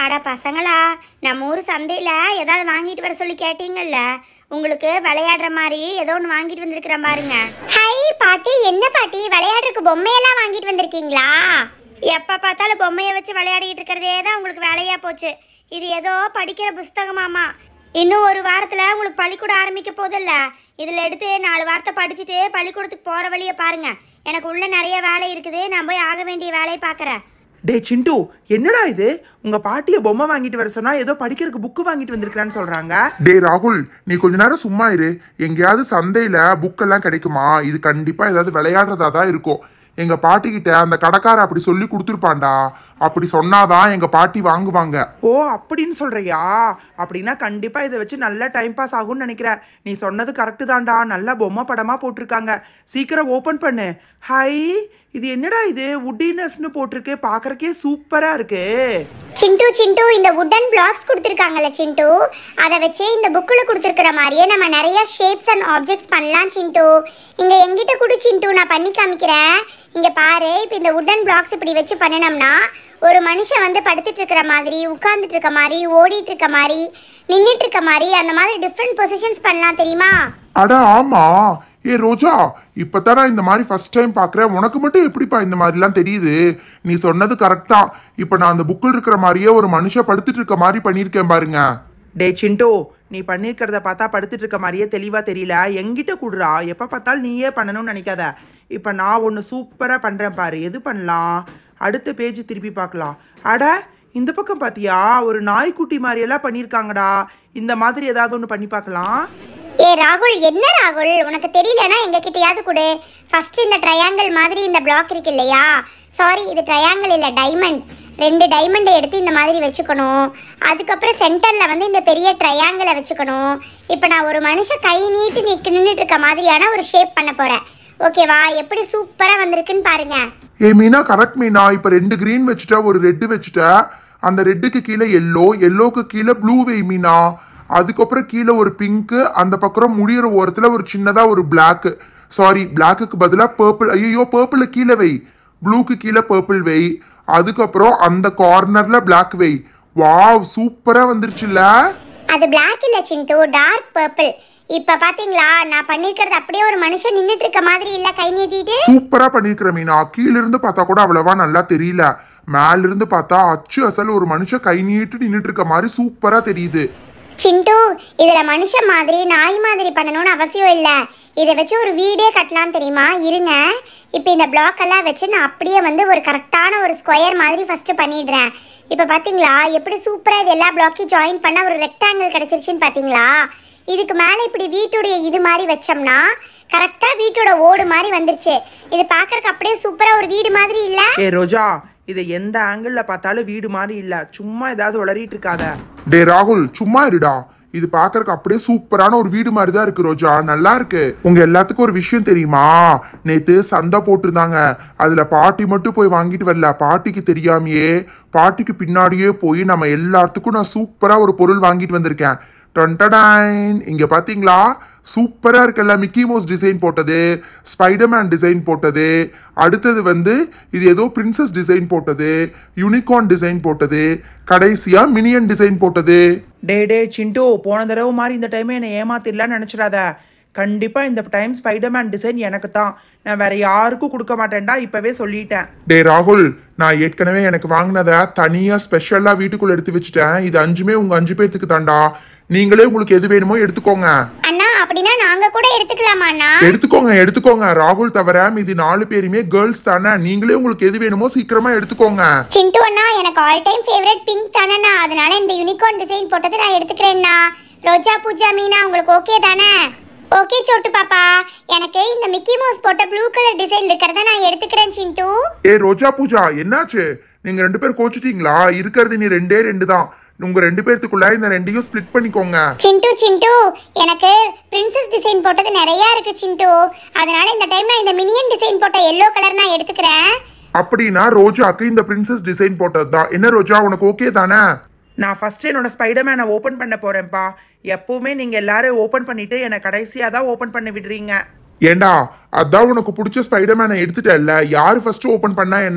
அட பசங்களா நம்ம ஊர் சந்தையில் ஏதாவது வாங்கிட்டு வர சொல்லி கேட்டீங்கல்ல உங்களுக்கு விளையாடுற மாதிரி ஏதோ ஒன்று வாங்கிட்டு வந்திருக்கிறேன் பாருங்க ஹை பாட்டி என்ன பாட்டி விளையாடுறதுக்கு பொம்மையெல்லாம் வாங்கிட்டு வந்திருக்கீங்களா எப்போ பார்த்தாலும் பொம்மையை வச்சு விளையாடிட்டு இருக்கிறதே தான் உங்களுக்கு வேலையா போச்சு இது ஏதோ படிக்கிற புஸ்தகமாமா இன்னும் ஒரு வாரத்தில் உங்களுக்கு பள்ளிக்கூடம் ஆரம்பிக்க போதில்ல இதில் எடுத்து நாலு வாரத்தை படிச்சுட்டு பள்ளிக்கூடத்துக்கு போகிற வழியை பாருங்க எனக்கு உள்ள நிறைய வேலை இருக்குது நான் போய் ஆக வேண்டிய வேலையை பார்க்குறேன் டே சிண்டு என்னடா இது உங்க பாட்டிய பொம்மை வாங்கிட்டு வர சொன்னா ஏதோ படிக்கிறதுக்கு புக்கு வாங்கிட்டு வந்திருக்கான்னு சொல்றாங்க டேய் ராகுல் நீ கொஞ்ச நேரம் சும்மா இரு எங்கேயாவது சந்தையில புக்கெல்லாம் கிடைக்குமா இது கண்டிப்பா ஏதாவது விளையாடுறதா தான் இருக்கும் எங்க பாட்டி கிட்ட அந்த கடைக்கார அப்படி சொல்லி கொடுத்துருப்பான்டா அப்படி சொன்னாதான் எங்க பாட்டி வாங்குவாங்க ஓ அப்படின்னு சொல்றியா அப்படின்னா கண்டிப்பா இதை வச்சு நல்லா டைம் பாஸ் ஆகும்னு நினைக்கிறேன் நீ சொன்னது கரெக்டு தான்டா நல்லா பொம்மை படமா போட்டிருக்காங்க சீக்கிரம் ஓபன் பண்ணு ஹை இது என்னடா இது உட்டினஸ்னு போட்டிருக்கு பார்க்கறக்கே சூப்பரா இருக்கு சிண்டு சிண்டு இந்த வுடன் பிளாக்ஸ் கொடுத்துருக்காங்கல்ல சிண்டு அதை வச்சு இந்த புக்கில் கொடுத்துருக்கிற மாதிரியே நம்ம நிறைய ஷேப்ஸ் அண்ட் ஆப்ஜெக்ட்ஸ் பண்ணலாம் சிண்டு இங்கே எங்கிட்ட கொடு சிண்டு நான் பண்ணி காமிக்கிறேன் இங்கே பாரு இப்போ இந்த வுடன் பிளாக்ஸ் இப்படி வச்சு பண்ணினோம்னா ஒரு மனுஷன் வந்து படுத்துட்டு இருக்கிற மாதிரி உட்கார்ந்துட்டு இருக்க மாதிரி ஓடிட்டு இருக்க மாதிரி நின்றுட்டு இருக்க மாதிரி அந்த மாதிரி டிஃப்ரெண்ட் பொசிஷன்ஸ் பண்ணலாம் தெரியுமா அட ஆமா ஏ ரோஜா இப்பதான் நான் இந்த மாதிரி ஃபர்ஸ்ட் டைம் பார்க்கறேன் உனக்கு மட்டும் எப்படிப்பா இந்த மாதிரிலாம் தெரியுது நீ சொன்னது கரெக்டா இப்போ நான் அந்த புக்கில் இருக்கிற மாதிரியே ஒரு மனுஷன் படுத்துட்டு இருக்க மாதிரி பண்ணியிருக்கேன் பாருங்க டே சிண்டு நீ பண்ணியிருக்கிறத பார்த்தா படுத்துட்டு இருக்க மாதிரியே தெளிவா தெரியல எங்கிட்ட கூடுறா எப்போ பார்த்தாலும் நீயே பண்ணணும்னு நினைக்காத இப்போ நான் ஒன்று சூப்பராக பண்ணுறேன் பாரு எது பண்ணலாம் அடுத்த பேஜ் திருப்பி பார்க்கலாம் அட இந்த பக்கம் பார்த்தியா ஒரு நாய்க்குட்டி மாதிரியெல்லாம் பண்ணியிருக்காங்கடா இந்த மாதிரி ஏதாவது ஒன்று பண்ணி பார்க்கலாம் ஏ ராகுல் என்ன ராகுல் உனக்கு தெரியலனா எங்க கிட்டயாவது கொடு ஃபர்ஸ்ட் இந்த ட்ரையாங்கிள் மாதிரி இந்த பிளாக் இருக்கு இல்லையா சாரி இது ட்ரையாங்கிள் இல்லை டைமண்ட் ரெண்டு டைமண்டை எடுத்து இந்த மாதிரி வச்சுக்கணும் அதுக்கப்புறம் சென்டரில் வந்து இந்த பெரிய ட்ரையாங்கிளை வச்சுக்கணும் இப்போ நான் ஒரு மனுஷன் கை நீட்டு நிற்கு நின்றுட்டு இருக்க மாதிரியான ஒரு ஷேப் பண்ண போகிறேன் ஓகேவா எப்படி சூப்பராக வந்திருக்குன்னு பாருங்க ஏ மீனா கரெக்ட் மீனா இப்போ ரெண்டு green வச்சுட்ட ஒரு ரெட்டு வச்சுட்ட அந்த ரெட்டுக்கு கீழே எல்லோ எல்லோக்கு கீழே ப்ளூ வை மீனா அதுக்கப்புறம் கீழே ஒரு பிங்க்கு அந்த பக்கம் முடியிற ஓரத்தில் ஒரு சின்னதாக ஒரு பிளாக்கு சாரி பிளாக்குக்கு பதிலாக பர்பிள் ஐயோ பர்பிளை கீழே வை ப்ளூக்கு கீழே பர்பிள் வை அதுக்கப்புறம் அந்த கார்னரில் பிளாக் வை வாவ் சூப்பராக வந்துருச்சுல்ல அது Black இல்லை சிண்டு டார்க் பர்பிள் இப்போ பார்த்தீங்களா நான் பண்ணியிருக்கிறது அப்படியே ஒரு மனுஷன் நின்றுட்டு இருக்க மாதிரி இல்லை கை நீட்டிட்டு சூப்பரா பண்ணிருக்கிற மீனா கீழ இருந்து பார்த்தா கூட அவ்வளவா நல்லா தெரியல மேல இருந்து பார்த்தா அச்சு அசல் ஒரு மனுஷன் கை நீட்டு நின்னுட்டு இருக்க மாதிரி சூப்பரா தெரியுது சிண்டு இதில் மனுஷன் மாதிரி நாய் மாதிரி பண்ணணும்னு அவசியம் இல்லை இதை வச்சு ஒரு வீடே கட்டலாம் தெரியுமா இருங்க இப்போ இந்த block எல்லாம் வச்சு நான் அப்படியே வந்து ஒரு கரெக்டான ஒரு ஸ்கொயர் மாதிரி ஃபஸ்ட்டு பண்ணிடுறேன் இப்போ பார்த்தீங்களா எப்படி சூப்பராக இது எல்லா பிளாக்கையும் ஜாயின் பண்ண ஒரு ரெக்டாங்கிள் கிடச்சிருச்சுன்னு பார்த்தீங்களா இதுக்கு மேலே இப்படி வீட்டுடைய இது மாதிரி வச்சோம்னா கரெக்டாக வீட்டோட ஓடு மாதிரி வந்துருச்சு இது பார்க்கறக்கு அப்படியே சூப்பராக ஒரு வீடு மாதிரி இல்லை ஏ ரோஜா இதை எந்த ஆங்கிளில் பார்த்தாலும் வீடு மாதிரி இல்லை சும்மா ஏதாவது உளறிட்டு இருக்காத டே ராகுல் சும்மா இருடா இது பார்க்கறதுக்கு அப்படியே சூப்பரான ஒரு வீடு மாதிரி தான் இருக்கு ரோஜா நல்லா இருக்கு உங்க எல்லாத்துக்கும் ஒரு விஷயம் தெரியுமா நேத்து சந்தை போட்டிருந்தாங்க அதுல பாட்டி மட்டும் போய் வாங்கிட்டு வரல பாட்டிக்கு தெரியாமையே பாட்டிக்கு பின்னாடியே போய் நம்ம எல்லாத்துக்கும் நான் சூப்பரா ஒரு பொருள் வாங்கிட்டு வந்திருக்கேன் டொன்டடைன் இங்க பாத்தீங்களா சூப்பரா இருக்குல்ல மிக்கி மவுஸ் டிசைன் போட்டது ஸ்பைடர்மேன் டிசைன் போட்டது அடுத்தது வந்து இது ஏதோ பிரின்சஸ் டிசைன் போட்டது யூனிகார்ன் டிசைன் போட்டது கடைசியா மினியன் டிசைன் போட்டது டே டே சிண்டு போன தடவை மாதிரி இந்த டைமே என்னை ஏமாத்திடலான்னு நினச்சிடாத கண்டிப்பாக இந்த டைம் ஸ்பைடர்மேன் டிசைன் எனக்கு தான் நான் வேற யாருக்கும் கொடுக்க மாட்டேன்டா இப்போவே சொல்லிட்டேன் டே ராகுல் நான் ஏற்கனவே எனக்கு வாங்கினதை தனியா ஸ்பெஷலா வீட்டுக்குள்ள எடுத்து வச்சுட்டேன் இது அஞ்சுமே உங்க அஞ்சு பேர்த்துக்கு தாண்டா நீங்களே உங்களுக்கு எது வேணுமோ எடுத்துக்கோங்க அண்ணா அப்படின்னா நாங்கள் கூட எடுத்துக்கலாமா அண்ணா எடுத்துக்கோங்க எடுத்துக்கோங்க ராகுல் தவிர மீதி நாலு பேருமே கேர்ள்ஸ் தானே நீங்களே உங்களுக்கு எது வேணுமோ சீக்கிரமா எடுத்துக்கோங்க சிண்டு அண்ணா எனக்கு ஆல் டைம் ஃபேவரட் பிங்க் தானேண்ணா அதனால இந்த யூனிகார்ன் டிசைன் போட்டது நான் எடுத்துக்கிறேன்னா ரோஜா பூஜா மீனா உங்களுக்கு ஓகே தானே ஓகே சோட்டு பாப்பா எனக்கு இந்த மிக்கி மவுஸ் போட்ட ப்ளூ கலர் டிசைன் இருக்கிறத நான் எடுத்துக்கிறேன் சிண்டு ஏ ரோஜா பூஜா என்னாச்சு நீங்க ரெண்டு பேர் கோச்சிட்டீங்களா இருக்கிறது நீ ரெண்டே ரெண்டு தான் உங்க ரெண்டு பேர்த்துக்குள்ள இந்த ரெண்டையும் ஸ்ப்ளிட் பண்ணிக்கோங்க சிண்டு சிண்டு எனக்கு பிரின்சஸ் டிசைன் போட்டது நிறையா இருக்கு சிண்டு அதனால இந்த டைம் நான் இந்த மினியன் டிசைன் போட்ட எல்லோ கலர் நான் எடுத்துக்கிறேன் அப்படின்னா ரோஜாக்கு இந்த பிரின்சஸ் டிசைன் போட்டது தான் என்ன ரோஜா உனக்கு ஓகே தானே நான் ஃபர்ஸ்ட் என்னோட ஸ்பைடர்மேனை ஓப்பன் பண்ண போறேன்ப்பா எப்பவுமே நீங்க எல்லாரும் ஓப்பன் பண்ணிட்டு என்னை கடைசியாக தான் ஓப்பன் பண்ண விடுறீங்க ஏண்டா அதான் உனக்கு பிடிச்ச ஸ்பைடர்மேனை எடுத்துட்டல்ல யாரு ஃபர்ஸ்ட் ஓபன் பண்ணா என்ன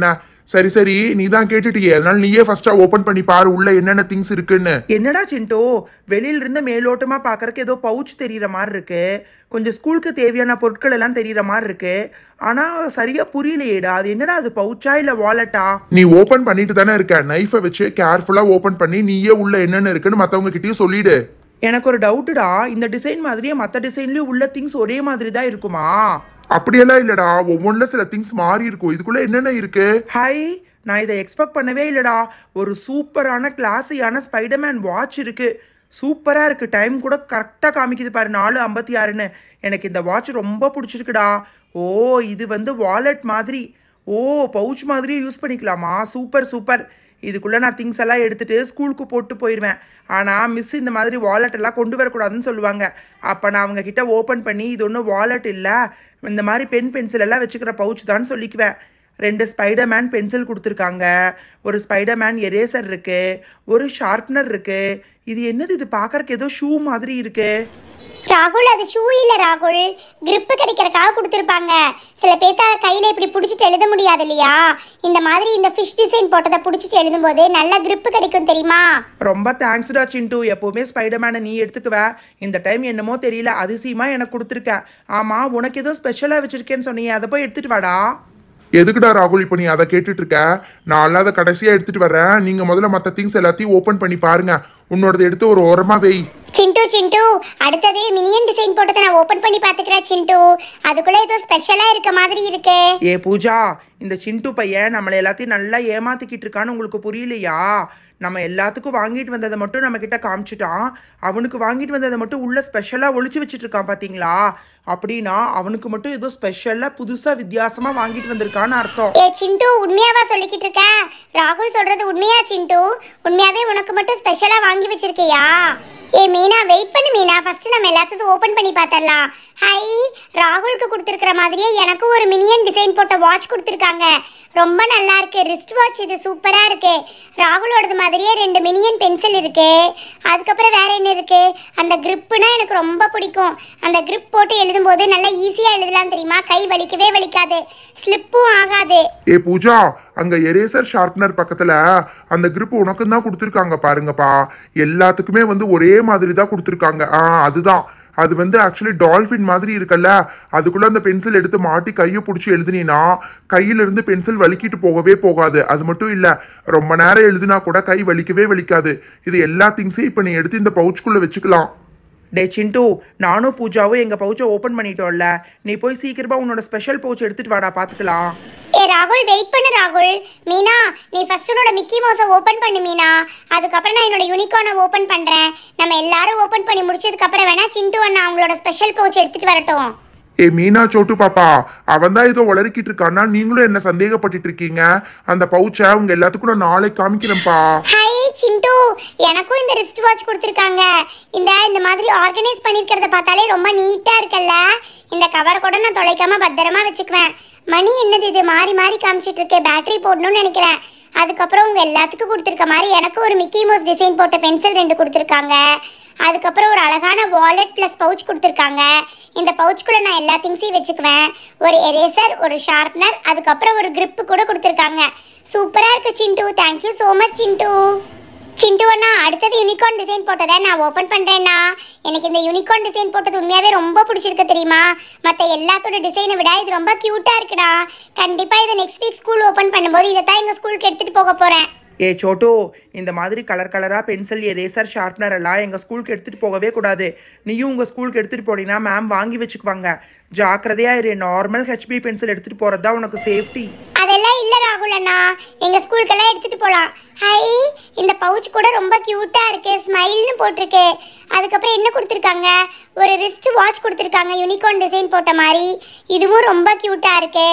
சரி சரி நீ தான் கேட்டுட்டியே அதனால நீயே ஃபர்ஸ்டா ஓபன் பண்ணி பாரு உள்ள என்னென்ன திங்ஸ் இருக்குன்னு என்னடா சிண்டோ வெளியில இருந்து மேலோட்டமா பார்க்கறக்கு ஏதோ பவுச் தெரியுற மாதிரி இருக்கு கொஞ்சம் ஸ்கூலுக்கு தேவையான பொருட்கள் எல்லாம் தெரியுற மாதிரி இருக்கு ஆனா சரியா புரியலையேடா அது என்னடா அது பவுச்சா இல்ல வாலெட்டா நீ ஓபன் பண்ணிட்டு தானே இருக்க நைஃபை வச்சு கேர்ஃபுல்லா ஓபன் பண்ணி நீயே உள்ள என்னென்ன இருக்குன்னு மத்தவங்க கிட்டயும் சொல்லிடு எனக்கு ஒரு டவுட்டுடா இந்த டிசைன் மாதிரியே மற்ற டிசைன்லயும் உள்ள திங்ஸ் ஒரே மாதிரி தான் இருக்குமா அப்படியெல்லாம் இல்லடா ஒவ்வொன்றுல சில திங்ஸ் மாறி இருக்கும் இதுக்குள்ள என்னென்ன இருக்கு ஹை நான் இதை எக்ஸ்பெக்ட் பண்ணவே இல்லைடா ஒரு சூப்பரான கிளாஸியான ஸ்பைடர்மேன் வாட்ச் இருக்கு சூப்பராக இருக்கு டைம் கூட கரெக்டாக காமிக்குது பாரு நாலு ஐம்பத்தி ஆறுன்னு எனக்கு இந்த வாட்ச் ரொம்ப பிடிச்சிருக்குடா ஓ இது வந்து வாலெட் மாதிரி ஓ பவுச் மாதிரியே யூஸ் பண்ணிக்கலாமா சூப்பர் சூப்பர் இதுக்குள்ளே நான் திங்ஸ் எல்லாம் எடுத்துட்டு ஸ்கூலுக்கு போட்டு போயிடுவேன் ஆனால் மிஸ் இந்த மாதிரி வாலெட் எல்லாம் கொண்டு வரக்கூடாதுன்னு சொல்லுவாங்க அப்போ நான் அவங்க கிட்ட ஓப்பன் பண்ணி இது ஒன்றும் வாலெட் இல்லை இந்த மாதிரி பென் பென்சில் எல்லாம் வச்சுக்கிற பவுச் தான் சொல்லிக்குவேன் ரெண்டு ஸ்பைடர்மேன் பென்சில் கொடுத்துருக்காங்க ஒரு ஸ்பைடர்மேன் எரேசர் இருக்கு ஒரு ஷார்ப்னர் இருக்கு இது என்னது இது பார்க்கறக்கு ஏதோ ஷூ மாதிரி இருக்கு ராகுல் அது ஷூ இல்ல ராகுல் grip கிடைக்கிறதுக்காக கொடுத்துருப்பாங்க சில பேர்த்தால கையில இப்படி பிடிச்சிட்டு எழுத முடியாது இல்லையா இந்த மாதிரி இந்த ஃபிஷ் டிசைன் போட்டதை பிடிச்சிட்டு எழுதும்போது நல்ல grip கிடைக்கும் தெரியுமா ரொம்ப தேங்க்ஸ்டா சிண்டு எப்போவுமே ஸ்பைடர்மேனை நீ எடுத்துக்குவ இந்த டைம் என்னமோ தெரியல அதிசயமா எனக்கு கொடுத்துருக்க ஆமா உனக்கு ஏதோ ஸ்பெஷலாக வச்சிருக்கேன்னு சொன்னீங்க அதை போய் எடுத்துட்டு வாடா எதுக்குடா ராகுல் இப்போ நீ அதை கேட்டுட்டு இருக்க நான் அல்லாத கடைசியா எடுத்துட்டு வரேன் நீங்க முதல்ல மத்த திங்ஸ் எல்லாத்தையும் ஓபன் பண்ணி பாருங்க உன்னோடது எடுத்து ஒரு ஓரமா வை சிண்டு சிண்டு அடுத்தது மினியன் டிசைன் போட்டதை நான் ஓபன் பண்ணி பார்த்துக்கிறேன் சிண்டு அதுக்குள்ள ஏதோ ஸ்பெஷலா இருக்க மாதிரி இருக்கு ஏ பூஜா இந்த சிண்டு பையன் நம்மளை எல்லாத்தையும் நல்லா ஏமாத்திக்கிட்டு இருக்கான்னு உங்களுக்கு புரியலையா நம்ம எல்லாத்துக்கும் வாங்கிட்டு வந்ததை மட்டும் நம்ம கிட்ட காமிச்சிட்டான் அவனுக்கு வாங்கிட்டு வந்ததை மட்டும் உள்ள ஸ்பெஷலாக ஒளிச்சு வச்சுட்டு இருக்கான் பாத்தீங்களா அப்படின்னா அவனுக்கு மட்டும் ஏதோ ஸ்பெஷலாக புதுசாக வித்தியாசமாக வாங்கிட்டு வந்திருக்கான்னு அர்த்தம் ஏ சிண்டு உண்மையாவா சொல்லிக்கிட்டு இருக்க ராகுல் சொல்றது உண்மையா சிண்டு உண்மையாவே உனக்கு மட்டும் ஸ்பெஷலா வாங்கி வச்சிருக்கியா ஏ மீனா வெயிட் பண்ணு மீனா ஃபர்ஸ்ட் நம்ம எல்லாத்தையும் ஓபன் பண்ணி பார்த்தரலாம் ஹை ராகுலுக்கு கொடுத்துருக்கிற மாதிரியே எனக்கும் ஒரு மினியன் டிசைன் போட்ட வாட்ச் கொடுத்துருக்காங்க ரொம்ப நல்லா இருக்கு ரிஸ்ட் வாட்ச் இது சூப்பரா இருக்கு ராகுலோடது மாதிரியே ரெண்டு மினியன் பென்சில் இருக்கு அதுக்கப்புறம் வேற என்ன இருக்கு அந்த gripனா எனக்கு ரொம்ப பிடிக்கும் அந்த grip போட்டு எழுதும்போது நல்லா ஈஸியா எழுதலாம் தெரியுமா கை வலிக்கவே வலிக்காது ஸ்லிப்பும் ஆகாது ஏ பூஜா அங்க எரேசர் ஷார்ப்னர் பக்கத்துல அந்த grip உனக்கு தான் கொடுத்துருக்காங்க பாருங்கப்பா எல்லாத்துக்குமே வந்து ஒரே மாதிரி தான் கொடுத்துருக்காங்க ஆ அதுதான் அது வந்து ஆக்சுவலி டால்ஃபின் மாதிரி இருக்குல்ல அதுக்குள்ள அந்த பென்சில் எடுத்து மாட்டி கையை பிடிச்சி எழுதுனீன்னா கையில இருந்து பென்சில் வலிக்கிட்டு போகவே போகாது அது மட்டும் இல்ல ரொம்ப நேரம் எழுதுனா கூட கை வலிக்கவே வலிக்காது இது எல்லா திங்ஸையும் இப்ப நீ எடுத்து இந்த பவுச்சுக்குள்ள வச்சுக்கலாம் டே சிண்டு நானும் பூஜாவும் எங்கள் பவுச்சை ஓப்பன் பண்ணிட்டோம்ல நீ போய் சீக்கிரமா உன்னோட ஸ்பெஷல் பவுச் எடுத்துட்டு வாடா பார்த்துக்கலாம் ஏ ராகுல் வெயிட் பண்ணு ராகுல் மீனா நீ ஃபர்ஸ்ட் உன்னோட மிக்கி மவுஸை ஓபன் பண்ணு மீனா அதுக்கப்புறம் நான் என்னோட யூனிகார்னை ஓபன் பண்றேன் நம்ம எல்லாரும் ஓபன் பண்ணி முடிச்சதுக்கு அப்புறம் வேணா சிண்டு அண்ணா அவங்களோட ஸ்பெஷல் பவுச் எடுத்துட்டு வரட்டும் ஏ மீனா சோட்டு பாப்பா அவன் தான் ஏதோ உளறிக்கிட்டு இருக்கான்னா நீங்களும் என்ன சந்தேகப்பட்டுட்டு இருக்கீங்க அந்த பவுச்சை உங்க எல்லாத்துக்கும் நான் நாளைக்கு காமிக்கிறேன்ப்பா ஹை சிண்டு எனக்கும் இந்த ரிஸ்ட் வாட்ச் கொடுத்துருக்காங்க இந்த இந்த மாதிரி ஆர்கனைஸ் பண்ணிருக்கிறத பார்த்தாலே ரொம்ப நீட்டா இருக்குல்ல இந்த கவர் கூட நான் தொலைக்காம பத்திரமா வச்சுக்குவேன் மணி என்னது இது மாறி மாறி காமிச்சிட்டு இருக்கு பேட்டரி போடணும்னு நினைக்கிறேன் அதுக்கப்புறம் உங்க எல்லாத்துக்கும் கொடுத்துருக்க மாதிரி எனக்கு ஒரு மிக்கி மவுஸ் டிசைன் போட்ட பென்சில் ரெண்டு கொடுத்துருக்காங்க அதுக்கப்புறம் ஒரு அழகான வாலெட் ப்ளஸ் பவுச் கொடுத்துருக்காங்க இந்த பவுச்சுக்குள்ளே நான் எல்லா திங்ஸையும் வச்சுக்குவேன் ஒரு எரேசர் ஒரு ஷார்ப்னர் அதுக்கப்புறம் ஒரு grip கூட கொடுத்துருக்காங்க சூப்பராக இருக்கு சிண்டு தேங்க்யூ ஸோ மச் சிண்டு சிண்டு அண்ணா அடுத்தது யூனிகார்ன் டிசைன் போட்டதை நான் ஓப்பன் பண்ணுறேன்னா எனக்கு இந்த யூனிகார்ன் டிசைன் போட்டது உண்மையாகவே ரொம்ப பிடிச்சிருக்கு தெரியுமா மற்ற எல்லாத்தோட டிசைனை விட இது ரொம்ப க்யூட்டாக இருக்குடா கண்டிப்பாக இதை நெக்ஸ்ட் வீக் ஸ்கூல் ஓப்பன் பண்ணும்போது இதை தான் எங்கள் ஸ்கூலுக்கு எடுத்துகிட்டு போக போகிறேன் ஏ சோட்டு இந்த மாதிரி கலர் கலராக பென்சில் எரேசர் ஷார்ப்னர் எல்லாம் எங்கள் ஸ்கூலுக்கு எடுத்துகிட்டு போகவே கூடாது நீயும் உங்கள் ஸ்கூலுக்கு எடுத்துகிட்டு போனீங்கன்னா மேம் வாங்கி வச்சுக்குவாங்க ஜாக்கிரதையா இரு நார்மல் ஹெச்பி பென்சில் எடுத்துகிட்டு போகிறது தான் உனக்கு சேஃப்டி அதெல்லாம் இல்லை ராகுல் அண்ணா எங்கள் ஸ்கூலுக்கெல்லாம் எடுத்துகிட்டு போகலாம் ஹை இந்த பவுச் கூட ரொம்ப க்யூட்டாக இருக்கு ஸ்மைல்னு போட்டிருக்கு அதுக்கப்புறம் என்ன கொடுத்துருக்காங்க ஒரு ரிஸ்ட் வாட்ச் கொடுத்துருக்காங்க யூனிகார்ன் டிசைன் போட்ட மாதிரி இதுவும் ரொம்ப க்யூட்டாக இருக்கு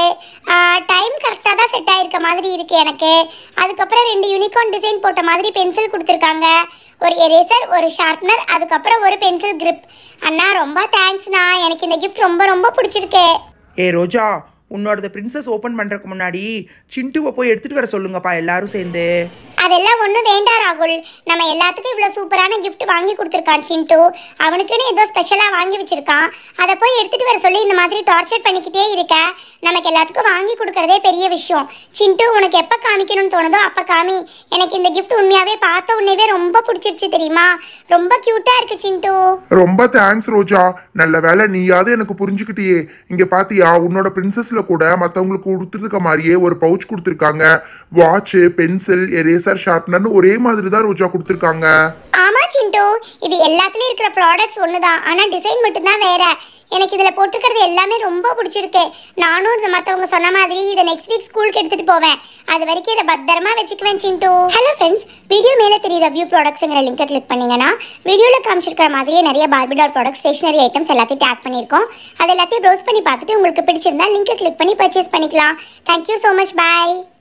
டைம் கரெக்டாக தான் செட் ஆயிருக்க மாதிரி இருக்கு எனக்கு அதுக்கப்புறம் ரெண்டு யூனிகார்ன் டிசைன் போட்ட மாதிரி பென்சில் கொடுத்துருக்காங்க ஒரு எரேசர் ஒரு ஷார்ப்னர் அதுக்கப்புறம் ஒரு பென்சில் grip அண்ணா ரொம்ப தேங்க்ஸ்ண்ணா எனக்கு இந்த gift ரொம்ப ரொம்ப பிடிச்சிருக்கு ஏ ரோஜா உன்னோடது பிரின்சஸ் ஓப்பன் பண்ணுறதுக்கு முன்னாடி சிண்டுவை போய் எடுத்துகிட்டு வர சொல்லுங்கப்பா எல்லாரும் சேர்ந்து அதெல்லாம் ஒன்றும் வேண்டாம் ராகுல் நம்ம எல்லாத்துக்கும் இவ்வளோ சூப்பரான gift வாங்கி கொடுத்துருக்கான் சிண்டு அவனுக்குன்னு ஏதோ ஸ்பெஷலாக வாங்கி வச்சிருக்கான் அதை போய் எடுத்துட்டு வர சொல்லி இந்த மாதிரி டார்ச்சர் பண்ணிக்கிட்டே இருக்க நமக்கு எல்லாத்துக்கும் வாங்கி கொடுக்கறதே பெரிய விஷயம் சிண்டு உனக்கு எப்போ காமிக்கணும்னு தோணுதோ அப்போ காமி எனக்கு இந்த gift உண்மையாகவே பார்த்த உடனேவே ரொம்ப பிடிச்சிருச்சு தெரியுமா ரொம்ப க்யூட்டாக இருக்கு சிண்டு ரொம்ப தேங்க்ஸ் ரோஜா நல்ல வேலை நீயாவது எனக்கு புரிஞ்சுக்கிட்டியே இங்க பாத்தியா உன்னோட பிரின்சஸ்ல கூட மத்தவங்களுக்கு கொடுத்துருக்க மாதிரியே ஒரு பவுச் கொடுத்துருக்காங்க வாட்ச் பென்சில் எரேசர் ஷார்ப்னர்னு ஒரே மாதிரி தான் ரோஜா கொடுத்துருக்காங்க ஆமா சிண்டு இது எல்லாத்துலயும் இருக்கிற ப்ராடக்ட்ஸ் ஒண்ணுதான் ஆனா டிசைன் மட்டும்தான் வேற எனக்கு இதுல போட்டுக்கிறது எல்லாமே ரொம்ப பிடிச்சிருக்கு நானும் இந்த மத்தவங்க சொன்ன மாதிரி இதை நெக்ஸ்ட் வீக் ஸ்கூலுக்கு எடுத்துட்டு போவேன் அது வரைக்கும் இதை பத்திரமா வச்சுக்குவேன் சிண்டு ஹலோ ஃப்ரெண்ட்ஸ் வீடியோ மேலே தெரியுற வியூ ப்ராடக்ட்ஸுங்கிற லிங்கை கிளிக் பண்ணீங்கன்னா வீடியோவில் காமிச்சிருக்கிற மாதிரியே நிறைய Barbie doll product stationery items எல்லாத்தையும் டேக் பண்ணியிருக்கோம் அது எல்லாத்தையும் ப்ரௌஸ் பண்ணி பார்த்துட்டு உங்களுக்கு பிடிச்சிருந்தா லிங்கை கிளிக் பண்ணி பர்ச்சேஸ் பண்ணிக்கலாம் தேங்க்யூ ஸோ மச் பாய்